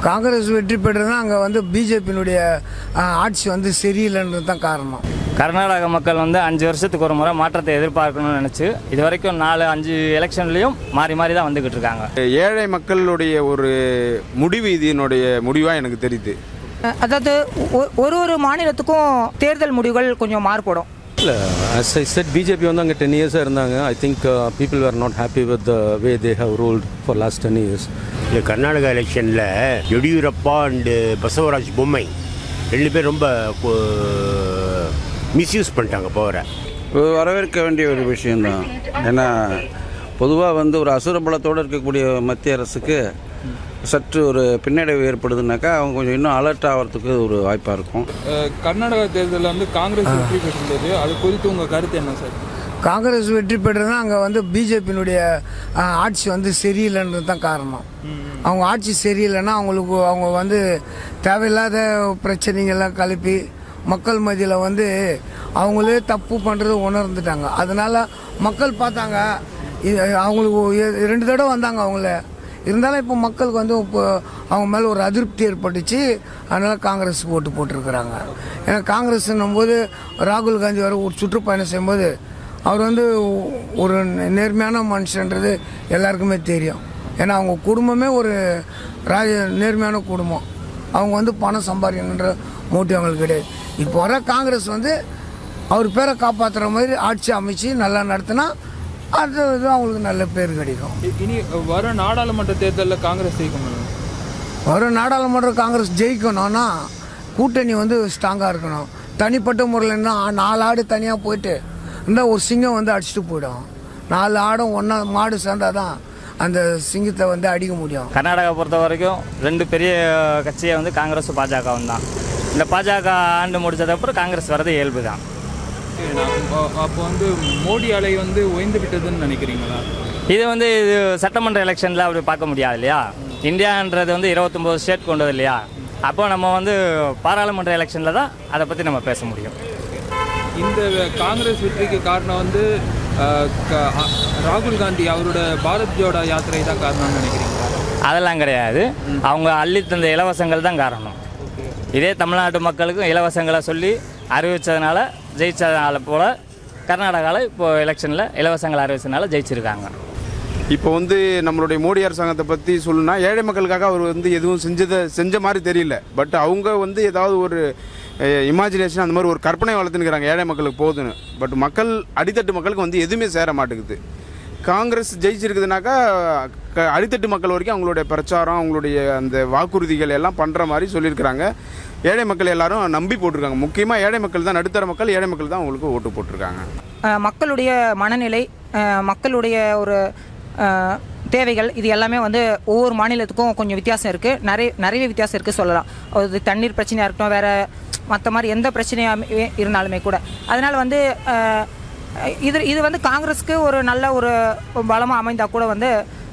காங்கிரஸ் வெற்றி பெற்றதுனா அங்கே வந்து பிஜேபியினுடைய ஆட்சி வந்து சரியில்லைன்றது தான் காரணம் கர்நாடக மக்கள் வந்து அஞ்சு வருஷத்துக்கு ஒரு முறை மாற்றத்தை எதிர்பார்க்கணும்னு நினச்சி இது வரைக்கும் நாலு அஞ்சு எலெக்ஷன்லேயும் மாறி மாறி தான் வந்துக்கிட்டு இருக்காங்க ஏழை மக்களுடைய ஒரு முடிவு இதனுடைய முடிவாக எனக்கு தெரியுது அதாவது ஒ- ஒரு ஒரு மாநிலத்துக்கும் தேர்தல் முடிவுகள் கொஞ்சம் மாறுபடும் இல்லை as I said பிஜேபி வந்து அங்கே டென் இயர்ஸாக இருந்தாங்க I think people were not happy with the way they have ruled for last ten years இந்த கர்நாடகா எலெக்ஷனில் எடியூரப்பா அண்டு பசவராஜ் பொம்மை ரெண்டு பேர் ரொம்ப மிஸ்யூஸ் பண்ணிட்டாங்க பவரை வரவேற்க வேண்டிய ஒரு விஷயம்தான் ஏன்னா பொதுவாக வந்து ஒரு அசுர பலத்தோடு இருக்கக்கூடிய மத்திய அரசுக்கு சற்று ஒரு பின்னடைவு ஏற்படுதுனாக்கா அவங்க கொஞ்சம் இன்னும் அலர்ட் ஆகிறதுக்கு ஒரு வாய்ப்பாக இருக்கும் அஹ், கர்நாடகா தேர்தலில் வந்து காங்கிரஸ் வெற்றி பெற்றுள்ளது அது குறித்து உங்கள் கருத்து என்ன சார் காங்கிரஸ் வெற்றி பெற்றதுனா அங்கே வந்து பிஜேபியினுடைய ஆட்சி வந்து சரியில்லைன்றது தான் காரணம் அவங்க ஆட்சி சரியில்லைன்னா அவங்களுக்கு அவங்க வந்து தேவையில்லாத பிரச்சனைகள்லாம் கிளப்பி மக்கள் மத்தியில் வந்து அவங்களே தப்பு பண்ணுறது உணர்ந்துட்டாங்க அதனால மக்கள் பார்த்தாங்க இது அவங்களுக்கு எ- ரெண்டு தடவை வந்தாங்க அவங்கள இருந்தாலும் இப்போ மக்களுக்கு வந்து இப்போ அவங்க மேலே ஒரு அதிருப்தி ஏற்பட்டுச்சு அதனால் காங்கிரஸுக்கு ஓட்டு போட்டிருக்கிறாங்க ஏன்னா காங்கிரஸ்னும் போது ராகுல் காந்தி வர ஒரு சுற்றுப்பயணம் செய்யும்போது அவர் வந்து ஒரு நேர்மையான மனுஷன்றது எல்லாருக்குமே தெரியும் ஏன்னா அவங்க குடும்பமே ஒரு ராஜ நேர்மையான குடும்பம் அவங்க வந்து பணம் சம்பாதிக்கணுன்ற மோட்டிவ் அவங்களுக்கு கிடையாது இப்போ வர காங்கிரஸ் வந்து அவர் பேரை காப்பாற்றுற மாதிரி ஆட்சி அமைச்சு நல்லா நடத்தினா அது இது அவங்களுக்கு நல்ல பேர் கிடைக்கும் இ- இனி வர நாடாளுமன்ற தேர்தலில் காங்கிரஸ் ஜெயிக்க முடியும் வரும் நாடாளுமன்ற காங்கிரஸ் ஜெயிக்கணும்னா கூட்டணி வந்து ஸ்ட்ராங்காக இருக்கணும் தனிப்பட்ட முறையில்னா நாலு ஆடு தனியாக போயிட்டு இருந்தால் ஒரு சிங்கம் வந்து அடிச்சுட்டு போயிடும் நாலு ஆடும் ஒன்றா மாடு சேர்ந்தாதான் அந்த சிங்கத்தை வந்து அடிக்க முடியும் கர்நாடகா பொறுத்த வரைக்கும் ரெண்டு பெரிய கட்சியை வந்து காங்கிரஸும் பாஜகவும் தான் இந்த பாஜக ஆண்டு முடிச்சதப்புறம் காங்கிரஸ் வர்றது இயல்பு தான் அப்போ வந்து மோடி அலை வந்து ஓய்ந்து விட்டதுன்னு நினைக்கிறீங்களா இது வந்து இது சட்டமன்ற எலெக்ஷனில் அப்படி பார்க்க முடியாது இல்லையா இந்தியான்றது வந்து இருபத்தொம்போது ஸ்டேட் கொண்டது இல்லையா அப்போ நம்ம வந்து பாராளுமன்ற எலெக்ஷனில் தான் அதை பற்றி நம்ம பேச முடியும் இந்த காங்கிரஸ் வெற்றிக்கு காரணம் வந்து அஹ், க- அ- ராகுல் காந்தி அவரோட பாரத் ஜோடா யாத்திரை தான் காரணம்னு நினைக்கிறீங்களா அதெல்லாம் கிடையாது அவங்க அள்ளி தந்த இலவசங்கள் தான் காரணம் இதே தமிழ்நாட்டு மக்களுக்கும் இலவசங்களை சொல்லி அறிவித்ததுனால ஜெயிச்சதுனால போல் கர்நாடகாவில் இப்போ எலெக்ஷனில் இலவசங்கள் அறிவிச்சதுனால ஜெயிச்சிருக்காங்க இப்போ வந்து நம்மளுடைய மோடி அரசாங்கத்தை பற்றி சொல்லணும்னா ஏழை மக்களுக்காக அவர் வந்து எதுவும் செஞ்சதை செஞ்ச மாதிரி தெரியல பட் அவங்க வந்து ஏதாவது ஒரு இமேஜினேஷன் அந்த மாதிரி ஒரு கற்பனை வளர்த்துனுக்கிறாங்க ஏழை மக்களுக்கு போதுன்னு பட் மக்கள் அடித்தட்டு மக்களுக்கு வந்து எதுவுமே சேர மாட்டேங்குது காங்கிரஸ் ஜெயிச்சிருக்குதுனாக்கா க- அடித்தட்டு மக்கள் வரைக்கும் அவங்களுடைய பிரச்சாரம் அவங்களுடைய அந்த வாக்குறுதிகள் எல்லாம் பண்ணுற மாதிரி சொல்லியிருக்கிறாங்க ஏழை மக்கள் எல்லாரும் நம்பி போட்டிருக்காங்க முக்கியமாக ஏழை மக்கள் தான் நடுத்தர மக்கள் ஏழை மக்கள் தான் அவங்களுக்கு ஓட்டு போட்டிருக்காங்க அஹ், மக்களுடைய மனநிலை அஹ், மக்களுடைய ஒரு அஹ், தேவைகள் இது எல்லாமே வந்து ஒவ்வொரு மாநிலத்துக்கும் கொஞ்சம் வித்தியாசம் இருக்குது நிறைய நிறைய வித்தியாசம் இருக்குது சொல்லலாம் அது தண்ணீர் பிரச்சனையாக இருக்கட்டும் வேறு மற்ற மாதிரி எந்த பிரச்சனையாக இருந்தாலுமே கூட அதனால் வந்து அஹ், இது இது வந்து காங்கிரஸுக்கு ஒரு நல்ல ஒரு பலமாக அமைந்தா கூட வந்து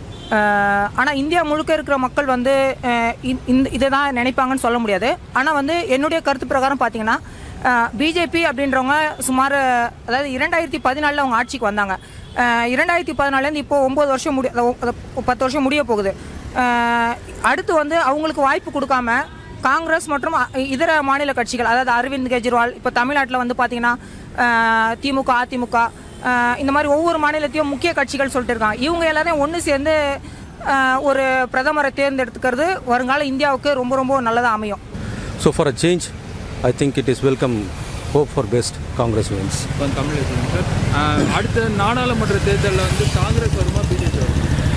ஆனால் இந்தியா முழுக்க இருக்கிற மக்கள் வந்து அஹ், இந்த- இந்த இதை தான் நினைப்பாங்கன்னு சொல்ல முடியாது ஆனால் வந்து என்னுடைய கருத்து பிரகாரம் பார்த்தீங்கன்னா பிஜேபி அப்படின்றவங்க சுமார் அதாவது இரண்டாயிரத்தி பதினாலில் அவங்க ஆட்சிக்கு வந்தாங்க அஹ், இரண்டாயிரத்தி பதினாலேருந்து இப்போ ஒம்பது வருஷம் முடிய அதாவது ஒ- பத்து வருஷம் முடிய போகுது அஹ், அடுத்து வந்து அவங்களுக்கு வாய்ப்பு கொடுக்காம காங்கிரஸ் மற்றும் அ- இதர மாநில கட்சிகள் அதாவது அரவிந்த் கெஜ்ரிவால் இப்போ தமிழ்நாட்டில் வந்து பார்த்தீங்கன்னா அஹ், திமுக அதிமுக அஹ், இந்த மாதிரி ஒவ்வொரு மாநிலத்தையும் முக்கிய கட்சிகள் சொல்லிட்டு இருக்காங்க இவங்க எல்லாரையும் ஒன்று சேர்ந்து அஹ், ஒரு பிரதமரை தேர்ந்தெடுத்துக்கிறது வருங்கால இந்தியாவுக்கு ரொம்ப ரொம்ப நல்லதாக அமையும் so far a change I think it is welcome hope for best Congress wins இப்போ தமிழில் சொல்லுங்க சார் அஹ், அடுத்த நாடாளுமன்ற தேர்தலில் வந்து காங்கிரஸ் வருமா பிஜேபி வருமா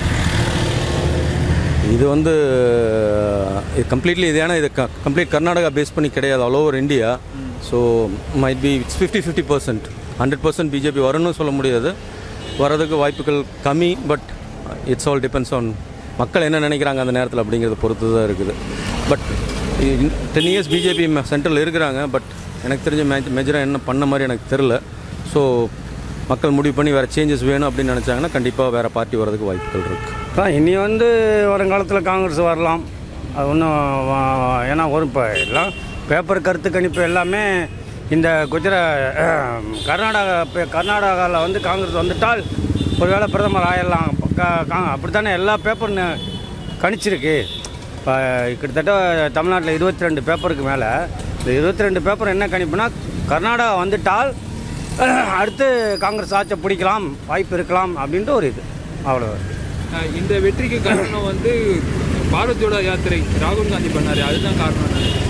இது வந்து இது கம்ப்ளீட்லி இது ஏன்னா இது கம்ப்ளீட் கர்நாடகா பேஸ் பண்ணி கிடையாது all over India so might be it's fifty fifty percent hundred percent BJP வரும்னு சொல்ல முடியாது வரதுக்கு வாய்ப்புகள் கம்மி but it's all depends on மக்கள் என்ன நினைக்கிறாங்க அந்த நேரத்தில் அப்படிங்கிறத பொறுத்து தான் இருக்குது but ten years BJP central இருக்கிறாங்க பட் எனக்கு தெரிஞ்ச மே மேஜராக என்ன பண்ண மாதிரி எனக்கு தெரில ஸோ மக்கள் முடிவு பண்ணி வேறு சேஞ்சஸ் வேணும் அப்படின்னு நினச்சாங்கன்னா கண்டிப்பாக வேறு பார்ட்டி வரதுக்கு வாய்ப்புகள் இருக்குது அதான் இனி வந்து வருங்காலத்தில் காங்கிரஸ் வரலாம் அது ஒன்றும் ஏன்னா ஒரு இப்போ எல்லாம் பேப்பர் கருத்து கணிப்பு எல்லாமே இந்த குஜரா கர்நாடகா இப்போ கர்நாடகாவில் வந்து காங்கிரஸ் வந்துட்டால் ஒருவேளை பிரதமர் ஆயிடலாம் அப்படித்தானே எல்லா பேப்பர் கணிச்சிருக்கு இப்போ கிட்டத்தட்ட தமிழ்நாட்டில் இருபத்தி ரெண்டு பேப்பருக்கு மேலே இந்த இருபத்தி ரெண்டு பேப்பர் என்ன கணிப்புனா கர்நாடகா வந்துட்டால் அடுத்து காங்கிரஸ் ஆட்சியை பிடிக்கலாம் வாய்ப்பு இருக்கலாம் அப்படின்ட்டு ஒரு இது அவ்வளோ அஹ் இந்த வெற்றிக்கு காரணம் வந்து பாரத் ஜோடோ யாத்திரை ராகுல் காந்தி பண்ணாரு அதுதான் காரணம் நினைக்கிறேன்.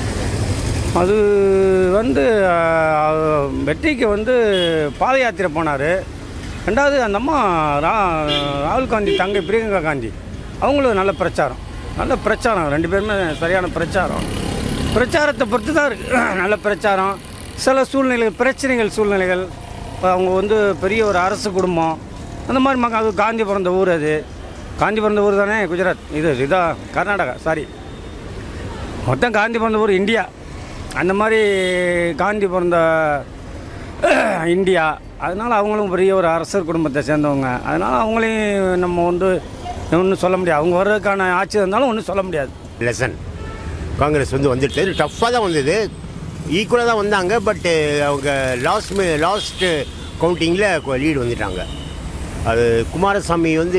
அது வந்து அஹ், வெற்றிக்கு வந்து பாத யாத்திரை போனார் ரெண்டாவது அந்த அம்மா ரா ராகுல் காந்தி தங்கை பிரியங்கா காந்தி அவங்களும் நல்ல பிரச்சாரம் நல்ல பிரச்சாரம் ரெண்டு பேருமே சரியான பிரச்சாரம் பிரச்சாரத்தை பொறுத்து தான் இருக்கு நல்ல பிரச்சாரம் சில சூழ்நிலைகள் பிரச்சனைகள் சூழ்நிலைகள் அவங்க வந்து பெரிய ஒரு அரசு குடும்பம் அந்த மாதிரி மக்கள் அது காந்தி பிறந்த ஊர் அது காந்தி பிறந்த ஊர் தானே குஜராத் இது இதா கர்நாடகா சாரி மொத்தம் காந்தி பிறந்த ஊர் இந்தியா அந்த மாதிரி காந்தி பிறந்த இந்தியா அதனால் அவங்களும் பெரிய ஒரு அரசர் குடும்பத்தை சேர்ந்தவங்க அதனால் அவங்களையும் நம்ம வந்து ஒன்றும் சொல்ல முடியாது அவங்க வர்றதுக்கான ஆட்சி இருந்தாலும் ஒன்றும் சொல்ல முடியாது லெசன் காங்கிரஸ் வந்து வந்துட்டு டஃப்பாக தான் வந்தது ஈக்குவலாக தான் வந்தாங்க பட்டு அவங்க லாஸ்ட் லாஸ்ட் கவுண்டிங்கில் லீடு வந்துட்டாங்க அது குமாரசாமி வந்து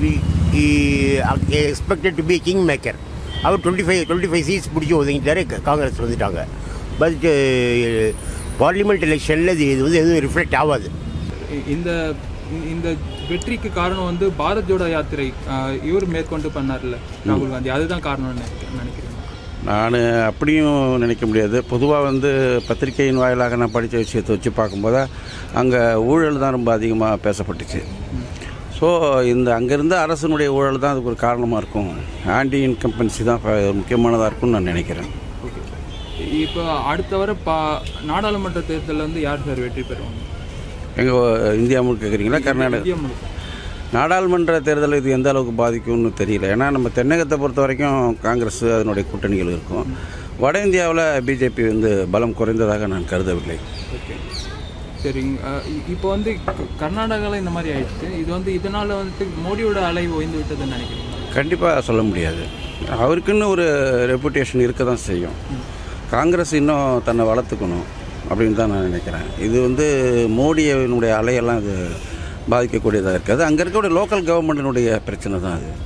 expected to be king maker அவர் twenty five twenty five seats பிடிச்சி ஒதுங்கிட்டாரு க- காங்கிரஸ் வந்துட்டாங்க பட் பார்லிமெண்ட் எலெக்ஷனில் இது இது வந்து எதுவும் ரிஃப்ளெக்ட் ஆகாது இ- இந்த இ- இந்த வெற்றிக்கு காரணம் வந்து பாரத் ஜோடோ யாத்திரை அஹ், இவர் மேற்கொண்டு பண்ணார்ல ராகுல் காந்தி அதுதான் காரணம்னு நினைக்க- நினைக்கிறேன் நான் அப்படியும் நினைக்க முடியாது பொதுவாக வந்து பத்திரிகையின் வாயிலாக நான் படித்த விஷயத்தை வச்சு பார்க்கும்போது அங்கே ஊழல் தான் ரொம்ப அதிகமாக பேசப்பட்டுச்சு ஸோ இந்த அங்கேருந்த அரசனுடைய ஊழல் தான் அதுக்கு ஒரு காரணமாக இருக்கும் ஆன்டி இன்கம்பன்சி தான் ப- முக்கியமானதாக இருக்கும்னு நான் நினைக்கிறேன் ஓகே இப்போ அடுத்த வர பா நாடாளுமன்ற தேர்தலில் வந்து யார் சார் வெற்றி பெறுவாங்க எங்கள் இந்தியா முழுக்க கேட்குறீங்களா கர்நாடகா இந்தியா முழுக்க நாடாளுமன்ற தேர்தல் இது எந்த அளவுக்கு பாதிக்கும்னு தெரியல ஏன்னா நம்ம தென்னகத்தை பொறுத்த வரைக்கும் காங்கிரஸ் அதனுடைய கூட்டணிகள் இருக்கும் வட இந்தியாவில் பிஜேபி வந்து பலம் குறைந்ததாக நான் கருதவில்லை ஓகே சரிங்க அஹ் இ- இப்போ வந்து க- கர்நாடகாவில் இந்த மாதிரி ஆயிடுச்சு இது வந்து இதனால வந்துட்டு மோடியோட அலை ஓய்ந்து விட்டதுன்னு நினைக்கிறேன் கண்டிப்பாக சொல்ல முடியாது அவருக்குன்னு ஒரு ரெப்புடேஷன் இருக்க தான் செய்யும் காங்கிரஸ் இன்னும் தன்னை வளர்த்துக்கணும் அப்படின்னு தான் நான் நினைக்கிறேன் இது வந்து மோடியினுடைய அலையெல்லாம் இது பாதிக்கக்கூடியதாக இருக்காது அங்கே இருக்கக்கூடிய லோக்கல் கவர்மெண்டினுடைய பிரச்சனை தான் அது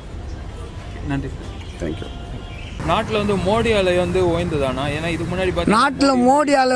நன்றி சார் தேங்க்யூ நாட்டில் வந்து மோடி அலை வந்து ஓய்ந்ததானா ஏன்னா இதுக்கு முன்னாடி பார்த்தீங்கன்னா நாட்டில் மோடியால்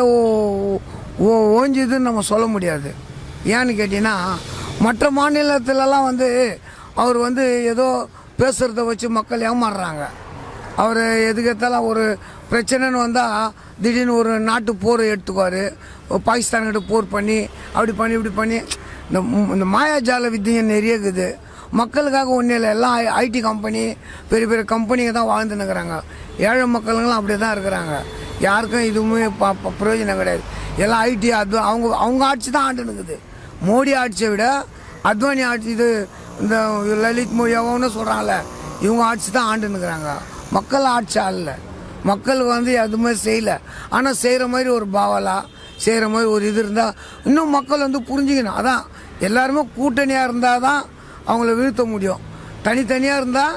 ஓ ஓஞ்சுதுன்னு நம்ம சொல்ல முடியாது ஏன்னு கேட்டிங்கன்னா மற்ற மாநிலத்திலலாம் வந்து அவர் வந்து ஏதோ பேசுகிறத வச்சு மக்கள் ஏமாறுறாங்க அவர் எதுக்கெத்தாலும் ஒரு பிரச்சனைன்னு வந்தால் திடீர்னு ஒரு நாட்டு போர் எடுத்துக்குவார் பாகிஸ்தான்கிட்ட போர் பண்ணி அப்படி பண்ணி இப்படி பண்ணி இந்த ம- இந்த மாயாஜால வித்தியை நிறைய இருக்குது மக்களுக்காக ஒன்றும் இல்லை எல்லாம் ஐடி கம்பெனி பெரிய பெரிய கம்பெனிங்க தான் வாழ்ந்துன்னுக்குறாங்க ஏழை மக்களுங்களாம் அப்படியே தான் இருக்கிறாங்க யாருக்கும் இதுவுமே ப- ப- பிரயோஜனம் கிடையாது எல்லாம் ஐடி அது அவங்க அவங்க ஆட்சி தான் ஆண்டுனுக்குது மோடி ஆட்சியை விட அத்வானி ஆட்சி இது இந்த லலித் மோடியாவும் சொல்கிறாங்கல்ல இவங்க ஆட்சி தான் ஆண்டுனுக்குறாங்க மக்கள் ஆட்சி ஆளல மக்களுக்கு வந்து எதுவுமே செய்யலை ஆனால் செய்கிற மாதிரி ஒரு பாவலா செய்கிற மாதிரி ஒரு இது இருந்தால் இன்னும் மக்கள் வந்து புரிஞ்சுக்கணும் அதான் எல்லாருமே கூட்டணியாக இருந்தால் தான் அவங்கள வீழ்த்த முடியும் தனித்தனியாக இருந்தால்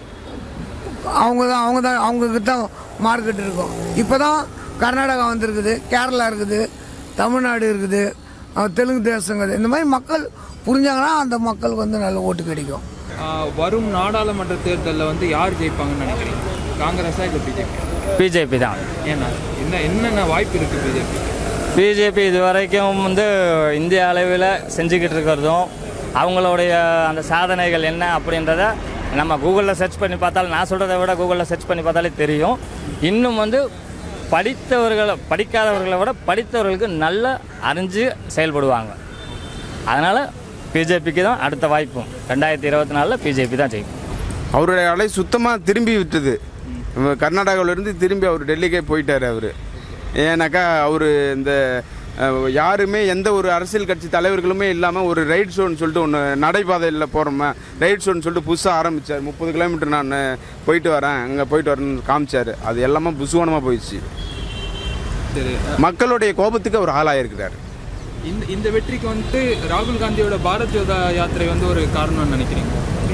அவங்க தான் அவங்க தான் அவங்களுக்கு தான் மார்க்கெட் இருக்கும் இப்போ தான் கர்நாடகா வந்திருக்குது கேரளா இருக்குது தமிழ்நாடு இருக்குது அஹ் தெலுங்கு தேசங்குது இந்த மாதிரி மக்கள் புரிஞ்சாங்கன்னா அந்த மக்களுக்கு வந்து நல்ல ஓட்டு கிடைக்கும் ஆஹ் வரும் நாடாளுமன்ற தேர்தலில் வந்து யார் ஜெயிப்பாங்கன்னு நினைக்கிறீங்க காங்கிரஸா இல்லை பிஜேபி பிஜேபி தான் ஏன்னா என்ன என்னென்ன வாய்ப்பு இருக்குது பிஜேபி பிஜேபி இது வரைக்கும் வந்து இந்திய அளவில் செஞ்சுக்கிட்டு இருக்கிறதும் அவங்களுடைய அந்த சாதனைகள் என்ன அப்படின்றத நம்ம கூகுளில் சர்ச் பண்ணி பார்த்தாலும் நான் சொல்கிறத விட கூகுளில் சர்ச் பண்ணி பார்த்தாலே தெரியும் இன்னும் வந்து படித்தவர்களை படிக்காதவர்களை விட படித்தவர்களுக்கு நல்ல அறிஞ்சு செயல்படுவாங்க அதனால் பிஜேபிக்கு தான் அடுத்த வாய்ப்பும் ரெண்டாயிரத்தி இருபத்தி நாலில் பிஜேபி தான் ஜெயிக்கும் அவருடைய அலை சுத்தமாக திரும்பி விட்டது கர்நாடகாவிலேருந்து திரும்பி அவர் டெல்லிக்கே போயிட்டார் அவர் ஏன்னாக்கா அவர் இந்த அஹ், யாருமே எந்த ஒரு அரசியல் கட்சி தலைவர்களுமே இல்லாமல் ஒரு ரைட் ஷோன்னு சொல்லிட்டு ஒன்று நடைபாதையில் போகிறோமா ரைட் ஷோன்னு சொல்லிட்டு புதுசாக ஆரம்பித்தார் முப்பது கிலோமீட்டர் நான் போயிட்டு வரேன் அங்கே போயிட்டு வரேன்னு காமிச்சார் அது எல்லாமே புசுவானமாக போயிடுச்சு சரி மக்களுடைய கோபத்துக்கு அவர் ஆளாயிருக்கிறார் இந்த இந்த வெற்றிக்கு வந்துட்டு ராகுல் காந்தியோட பாரத் ஜோதா யாத்திரை வந்து ஒரு காரணம்னு நினைக்கிறீங்க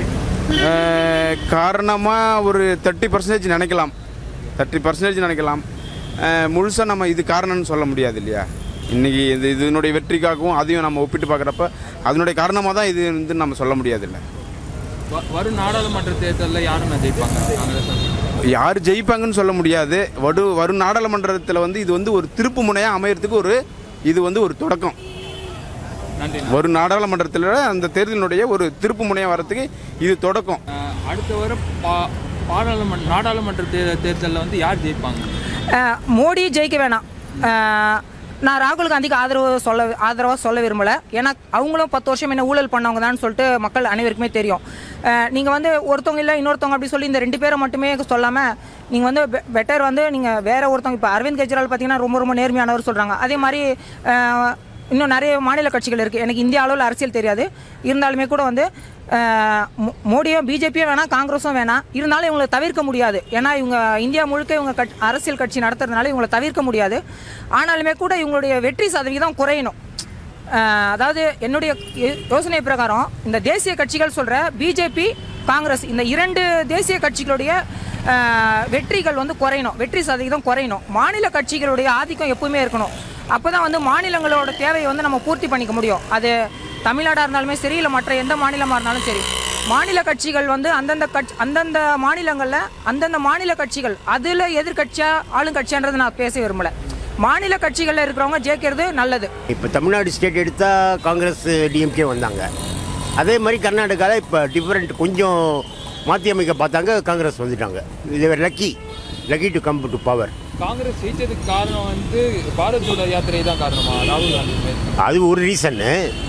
காரணமாக ஒரு தேர்ட்டி பர்சன்டேஜ் நினைக்கலாம் தேர்ட்டி பர்சன்டேஜ் நினைக்கலாம் முழுசாக நம்ம இது காரணம்னு சொல்ல முடியாது இல்லையா இன்றைக்கி இது இதனுடைய வெற்றிக்காகவும் அதையும் நம்ம ஒப்பிட்டு பார்க்குறப்ப அதனுடைய காரணமாக தான் இது வந்து நம்ம சொல்ல முடியாது இல்லை வ- வரும் நாடாளுமன்ற தேர்தலில் யாருன்னு ஜெயிப்பாங்க காங்கிரஸ் யார் ஜெயிப்பாங்கன்னு சொல்ல முடியாது வடு வரும் நாடாளுமன்றத்தில் வந்து இது வந்து ஒரு திருப்பு முனையாக அமையறதுக்கு ஒரு இது வந்து ஒரு தொடக்கம் நன்றி வரும் நாடாளுமன்றத்தில் அந்த தேர்தலினுடைய ஒரு திருப்பு முனையாக வரத்துக்கு இது தொடக்கம் அஹ், அடுத்த வர பா பாராளுமன்ற நாடாளுமன்ற தே தேர்தலில் வந்து யார் ஜெயிப்பாங்க அஹ், மோடி ஜெயிக்க வேணாம் அஹ், நான் ராகுல் காந்திக்கு ஆதரவு சொல்ல ஆதரவாக சொல்ல விரும்பலை ஏன்னா அவங்களும் பத்து வருஷம் என்ன ஊழல் பண்ணவங்க தான் சொல்லிட்டு மக்கள் அனைவருக்குமே தெரியும் நீங்கள் வந்து ஒருத்தவங்க இல்லை இன்னொருத்தவங்க அப்படி சொல்லி இந்த ரெண்டு பேரை மட்டுமே சொல்லாமல் நீங்கள் வந்து பெட்டர் வந்து நீங்கள் வேற ஒருத்தவங்க இப்போ அரவிந்த் கெஜ்ரிவால் பார்த்தீங்கன்னா ரொம்ப ரொம்ப நேர்மையானவர் சொல்கிறாங்க அதே மாதிரி அஹ், இன்னும் நிறைய மாநில கட்சிகள் இருக்குது எனக்கு இந்திய அளவில் அரசியல் தெரியாது இருந்தாலுமே கூட வந்து அஹ், மோ- மோடியும் பிஜேபியும் வேணாம் காங்கிரஸும் வேணாம் இருந்தாலும் இவங்களை தவிர்க்க முடியாது ஏன்னா இவங்க இந்தியா முழுக்க இவங்க கட் அரசியல் கட்சி நடத்துறதுனால இவங்களை தவிர்க்க முடியாது ஆனாலுமே கூட இவங்களுடைய வெற்றி சதவீதம் குறையணும் அஹ், அதாவது என்னுடைய யோ- யோசனை பிரகாரம் இந்த தேசிய கட்சிகள் சொல்கிற பிஜேபி காங்கிரஸ் இந்த இரண்டு தேசிய கட்சிகளுடைய அஹ், வெற்றிகள் வந்து குறையணும் வெற்றி சதவீதம் குறையணும் மாநில கட்சிகளுடைய ஆதிக்கம் எப்பவுமே இருக்கணும் அப்போ தான் வந்து மாநிலங்களோட தேவையை வந்து நம்ம பூர்த்தி பண்ணிக்க முடியும் அது தமிழ்நாடாக இருந்தாலுமே சரி இல்லை மற்ற எந்த மாநிலமாக இருந்தாலும் சரி மாநில கட்சிகள் வந்து அந்தந்த கட்சி அந்தந்த மாநிலங்களில் அந்தந்த மாநில கட்சிகள் அதில் எதிர்கட்சியா ஆளுங்கட்சியான்றது நான் பேச விரும்பலை மாநில கட்சிகளில் இருக்கிறவங்க ஜெயிக்கிறது நல்லது இப்போ தமிழ்நாடு ஸ்டேட் எடுத்தால் காங்கிரஸ் டிஎம்கே வந்தாங்க அதே மாதிரி கர்நாடகாவில் இப்போ டிஃப்ரெண்ட் கொஞ்சம் மாற்றி அமைக்க பார்த்தாங்க காங்கிரஸ் வந்துட்டாங்க இது lucky lucky to come to power Congress ஜெயிச்சதுக்கு காரணம் வந்து பாரத் ஜோடோ யாத்திரை தான் காரணமா ராகுல் காந்தி மேல். அது ஒரு ரீசன்னு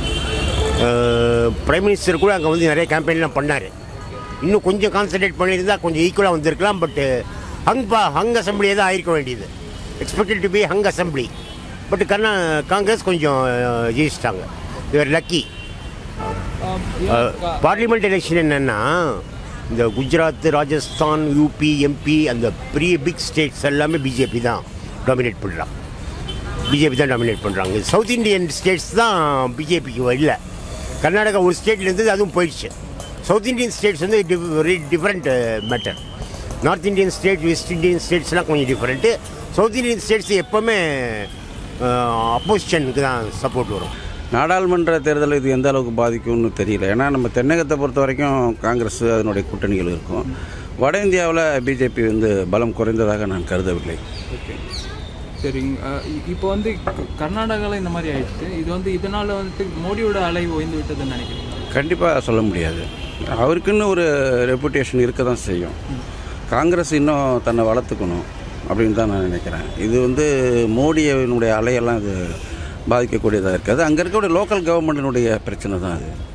பிரைம் மினிஸ்டர் கூட அங்கே வந்து நிறைய கேம்பெயின்லாம் பண்ணார் இன்னும் கொஞ்சம் கான்சன்ட்ரேட் பண்ணியிருந்தா கொஞ்சம் ஈக்குவலாக வந்திருக்கலாம் பட்டு ஹங் பா ஹங் அசம்பிளியே தான் ஆயிருக்க வேண்டியது expected to be hung assembly but கர்நா காங்கிரஸ் கொஞ்சம் அஹ், ஜெயிச்சிட்டாங்க இவர் லக்கி ஆம், ஏன் கா- பார்லிமெண்ட் எலெக்ஷன் என்னன்னா இந்த குஜராத் ராஜஸ்தான் யூபி எம்பி அந்த பெரிய பிக் ஸ்டேட்ஸ் எல்லாமே பிஜேபி தான் டாமினேட் பண்ணுறாங்க பிஜேபி தான் டாமினேட் பண்ணுறாங்க சவுத் இந்தியன் ஸ்டேட்ஸ் தான் பிஜேபிக்கு இல்லை கர்நாடகா ஒரு ஸ்டேட்ல இருந்தது அதுவும் போயிடுச்சு சவுத் இந்தியன் ஸ்டேட்ஸ் வந்து very different matter north Indian state west Indian ஸ்டேட்ஸ்லாம் கொஞ்சம் டிஃப்ரெண்ட்டு சவுத் இந்தியன் ஸ்டேட்ஸ் எப்போவுமே அப்போசிஷனுக்கு தான் சப்போர்ட் வரும் நாடாளுமன்ற தேர்தல் இது எந்த அளவுக்கு பாதிக்கும்னு தெரியல ஏன்னா நம்ம தென்னகத்தை பொறுத்த வரைக்கும் காங்கிரஸ் அதனுடைய கூட்டணிகள் இருக்கும் வட இந்தியாவில் பிஜேபி வந்து பலம் குறைந்ததாக நான் கருதவில்லை ஓகே சரிங்க அஹ் இ- இப்போ வந்து க- கர்நாடகாவில் இந்த மாதிரி ஆயிடுச்சு இது வந்து இதனால வந்துட்டு மோடியோட அலை ஓய்ந்து விட்டதுன்னு நினைக்கிறீங்க கண்டிப்பாக சொல்ல முடியாது அவருக்குன்னு ஒரு ரெப்புடேஷன் இருக்க தான் செய்யும் காங்கிரஸ் இன்னும் தன்னை வளர்த்துக்கணும் அப்படின்னு தான் நான் நினைக்கிறேன் இது வந்து மோடியினுடைய அலையெல்லாம் இது பாதிக்கக்கூடியதாக இருக்காது அங்கே இருக்கக்கூடிய லோக்கல் கவர்மெண்ட்டினுடைய பிரச்சனை தான் அது